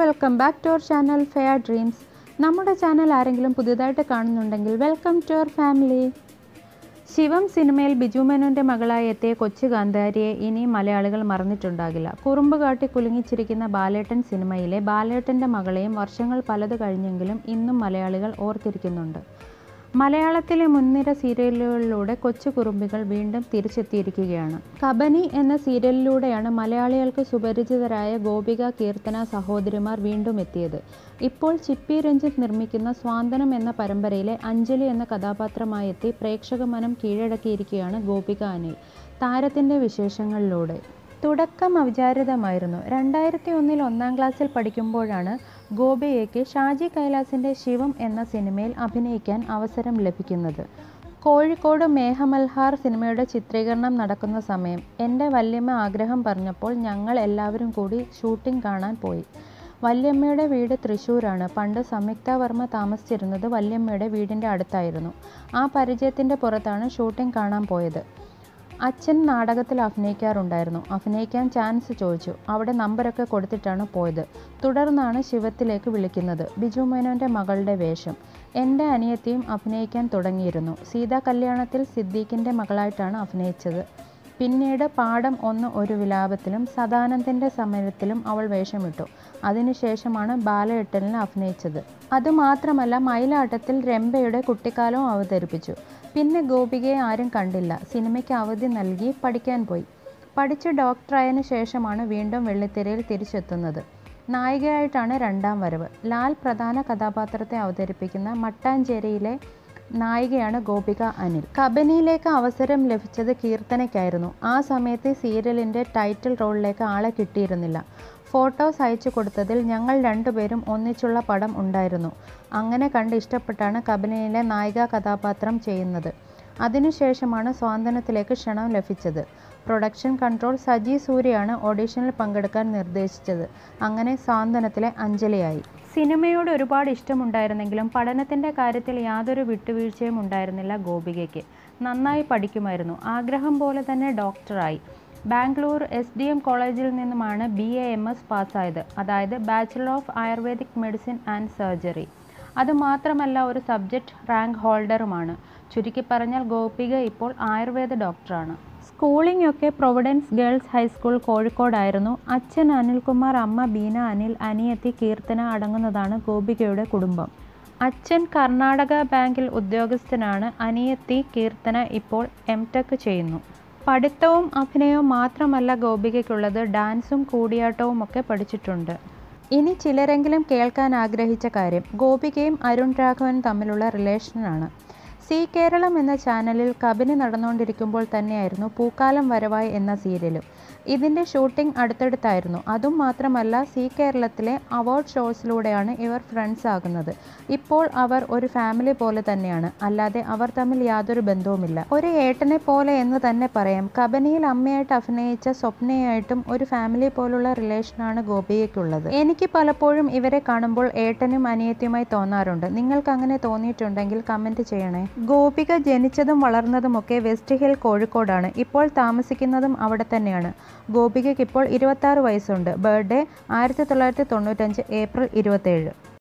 welcome back to our channel fair dreams നമ്മുടെ channel ആരെങ്കിലും പുതിയതായിട്ട് കാണുന്നുണ്ടെങ്കിൽ welcome to our family Shivam സിനിമയിൽ ബിജു മേനോൻ്റെ മകളായി എത്തിയ കൊച്ചു കാന്താരിയെ ഇനി മലയാളികൾ മറന്നിട്ടുണ്ടാകില്ല കുറുമ്പ് കാട്ടി കുലുങ്ങിച്ചിരിക്കുന്ന ബാലേട്ടൻ സിനിമയിലെ ബാലേട്ടൻ്റെ മകളെയും വർഷങ്ങൾ പലത് കഴിഞ്ഞെങ്കിലും ഇന്നും മലയാളികൾ ഓർത്തിരിക്കുന്നുണ്ട് മലയാളത്തിലെ മുൻനിര സീരിയലുകളിലൂടെ കൊച്ചു കുറുമ്പികൾ വീണ്ടും തിരിച്ചെത്തിയിരിക്കുകയാണ് കബനി എന്ന സീരിയലിലൂടെയാണ് മലയാളികൾക്ക് സുപരിചിതരായ ഗോപിക കീർത്തന സഹോദരിമാർ വീണ്ടും എത്തിയത് ഇപ്പോൾ ചിപ്പി രഞ്ജിത്ത് നിർമ്മിക്കുന്ന സ്വാന്തനം എന്ന പരമ്പരയിലെ അഞ്ജലി എന്ന കഥാപാത്രമായി എത്തി പ്രേക്ഷക മനം കീഴടക്കിയിരിക്കുകയാണ് ഗോപിക അനിൽ താരത്തിൻ്റെ വിശേഷങ്ങളിലൂടെ തുടക്കം അവിചാരിതമായിരുന്നു രണ്ടായിരത്തി ഒന്നിൽ ഒന്നാം ക്ലാസ്സിൽ പഠിക്കുമ്പോഴാണ് ഗോപികയ്ക്ക് ഷാജി കൈലാസിൻ്റെ ശിവം എന്ന സിനിമയിൽ അഭിനയിക്കാൻ അവസരം ലഭിക്കുന്നത് കോഴിക്കോട് മേഘമൽഹാർ സിനിമയുടെ ചിത്രീകരണം നടക്കുന്ന സമയം എൻ്റെ വല്യമ്മ ആഗ്രഹം പറഞ്ഞപ്പോൾ ഞങ്ങൾ എല്ലാവരും കൂടി ഷൂട്ടിംഗ് കാണാൻ പോയി വല്യമ്മയുടെ വീട് തൃശ്ശൂരാണ് പണ്ട് സംയുക്ത വർമ്മ താമസിച്ചിരുന്നത് വല്യമ്മയുടെ വീടിൻ്റെ അടുത്തായിരുന്നു ആ പരിചയത്തിൻ്റെ പുറത്താണ് ഷൂട്ടിംഗ് കാണാൻ പോയത് അച്ഛൻ നാടകത്തിൽ അഭിനയിക്കാറുണ്ടായിരുന്നു അഭിനയിക്കാൻ ചാൻസ് ചോദിച്ചു അവിടെ നമ്പരൊക്കെ കൊടുത്തിട്ടാണ് പോയത് തുടർന്നാണ് ശിവത്തിലേക്ക് വിളിക്കുന്നത് ബിജു മേനോൻ്റെ മകളുടെ വേഷം എൻ്റെ അനിയത്തിയും അഭിനയിക്കാൻ തുടങ്ങിയിരുന്നു സീതാ കല്യാണത്തിൽ സിദ്ദീഖിൻ്റെ മകളായിട്ടാണ് അഭിനയിച്ചത് പിന്നീട് പാഠം ഒന്ന് ഒരു വിലാപത്തിലും സദാനന്ദൻ്റെ സമരത്തിലും അവൾ വേഷമിട്ടു അതിനുശേഷമാണ് ബാലയെട്ടലിന് അഭിനയിച്ചത് അതുമാത്രമല്ല മയിലാട്ടത്തിൽ രംഭയുടെ കുട്ടിക്കാലവും അവതരിപ്പിച്ചു പിന്നെ ഗോപികയെ ആരും കണ്ടില്ല സിനിമയ്ക്ക് അവധി നൽകി പഠിക്കാൻ പോയി പഠിച്ച് ഡോക്ടറായതിനു ശേഷമാണ് വീണ്ടും വെള്ളിത്തിരയിൽ തിരിച്ചെത്തുന്നത് നായികയായിട്ടാണ് രണ്ടാം വരവ് ലാൽ പ്രധാന കഥാപാത്രത്തെ അവതരിപ്പിക്കുന്ന മട്ടാഞ്ചേരിയിലെ നായികയാണ് ഗോപിക അനിൽ കബനിയിലേക്ക് അവസരം ലഭിച്ചത് കീർത്തനയ്ക്കായിരുന്നു ആ സമയത്ത് സീരിയലിൻ്റെ ടൈറ്റിൽ റോളിലേക്ക് ആളെ കിട്ടിയിരുന്നില്ല ഫോട്ടോസ് അയച്ചു കൊടുത്തതിൽ ഞങ്ങൾ രണ്ടുപേരും ഒന്നിച്ചുള്ള പടം ഉണ്ടായിരുന്നു അങ്ങനെ കണ്ട് ഇഷ്ടപ്പെട്ടാണ് കബനിയിലെ നായിക കഥാപാത്രം ചെയ്യുന്നത് അതിനുശേഷമാണ് സ്വാന്തനത്തിലേക്ക് ക്ഷണം ലഭിച്ചത് പ്രൊഡക്ഷൻ കൺട്രോൾ സജി സൂര്യയാണ് ഓഡീഷനിൽ പങ്കെടുക്കാൻ നിർദ്ദേശിച്ചത് അങ്ങനെ സ്വാന്തനത്തിലെ അഞ്ജലിയായി സിനിമയോട് ഒരുപാട് ഇഷ്ടമുണ്ടായിരുന്നെങ്കിലും പഠനത്തിൻ്റെ കാര്യത്തിൽ യാതൊരു വിട്ടുവീഴ്ചയും ഉണ്ടായിരുന്നില്ല ഗോപികയ്ക്ക് നന്നായി പഠിക്കുമായിരുന്നു ആഗ്രഹം പോലെ തന്നെ ഡോക്ടറായി ബാംഗ്ലൂർ എസ് ഡി എം കോളേജിൽ നിന്നുമാണ് ബി എ എം എസ് പാസ്സായത് അതായത് bachelor of ayurvedic medicine and surgery അതുമാത്രമല്ല ഒരു സബ്ജക്റ്റ് റാങ്ക് ഹോൾഡറുമാണ് ചുരുക്കി പറഞ്ഞാൽ ഗോപിക ഇപ്പോൾ ആയുർവേദ ഡോക്ടറാണ് സ്കൂളിംഗ് ഒക്കെ പ്രൊവിഡൻസ് ഗേൾസ് ഹൈസ്കൂൾ കോഴിക്കോടായിരുന്നു അച്ഛൻ അനിൽകുമാർ അമ്മ ബീന അനിൽ അനിയത്തി കീർത്തന അടങ്ങുന്നതാണ് ഗോപികയുടെ കുടുംബം അച്ഛൻ കർണാടക ബാങ്കിൽ ഉദ്യോഗസ്ഥനാണ് അനിയത്തി കീർത്തന ഇപ്പോൾ എം ടെക് ചെയ്യുന്നു പഠിത്തവും അഭിനയവും മാത്രമല്ല ഗോപികയ്ക്കുള്ളത് ഡാൻസും കൂടിയാട്ടവും ഒക്കെ പഠിച്ചിട്ടുണ്ട് ഇനി ചിലരെങ്കിലും കേൾക്കാൻ ആഗ്രഹിച്ച കാര്യം ഗോപികയും അരുൺ രാഘവനും തമ്മിലുള്ള റിലേഷനാണ് സി കേരളം എന്ന ചാനലിൽ കബനി നടന്നുകൊണ്ടിരിക്കുമ്പോൾ തന്നെയായിരുന്നു പൂക്കാലം വരവായി എന്ന സീരിയലും ഇതിൻ്റെ ഷൂട്ടിംഗ് അടുത്തടുത്തായിരുന്നു അതും മാത്രമല്ല സി കേരളത്തിലെ അവാർഡ് ഷോസിലൂടെയാണ് ഇവർ ഫ്രണ്ട്സ് ആകുന്നത് ഇപ്പോൾ അവർ ഒരു ഫാമിലി പോലെ തന്നെയാണ് അല്ലാതെ അവർ തമ്മിൽ യാതൊരു ബന്ധവുമില്ല ഒരു ഏട്ടനെ പോലെ എന്ന് തന്നെ പറയാം കബനിയിൽ അമ്മയായിട്ട് അഭിനയിച്ച സ്വപ്നയായിട്ടും ഒരു ഫാമിലി പോലുള്ള റിലേഷനാണ് ഗോപികയ്ക്കുള്ളത് എനിക്ക് പലപ്പോഴും ഇവരെ കാണുമ്പോൾ ഏട്ടനും അനിയത്തിയുമായി തോന്നാറുണ്ട് നിങ്ങൾക്ക് അങ്ങനെ തോന്നിയിട്ടുണ്ടെങ്കിൽ കമൻറ്റ് ചെയ്യണേ ഗോപിക ജനിച്ചതും വളർന്നതുമൊക്കെ വെസ്റ്റ് ഹിൽ കോഴിക്കോടാണ് ഇപ്പോൾ താമസിക്കുന്നതും അവിടെ തന്നെയാണ് ഗോപികയ്ക്ക് ഇപ്പോൾ ഇരുപത്താറ് വയസ്സുണ്ട് ബർത്ത്ഡേ ആയിരത്തി തൊള്ളായിരത്തി തൊണ്ണൂറ്റഞ്ച് ഏപ്രിൽ ഇരുപത്തേഴ്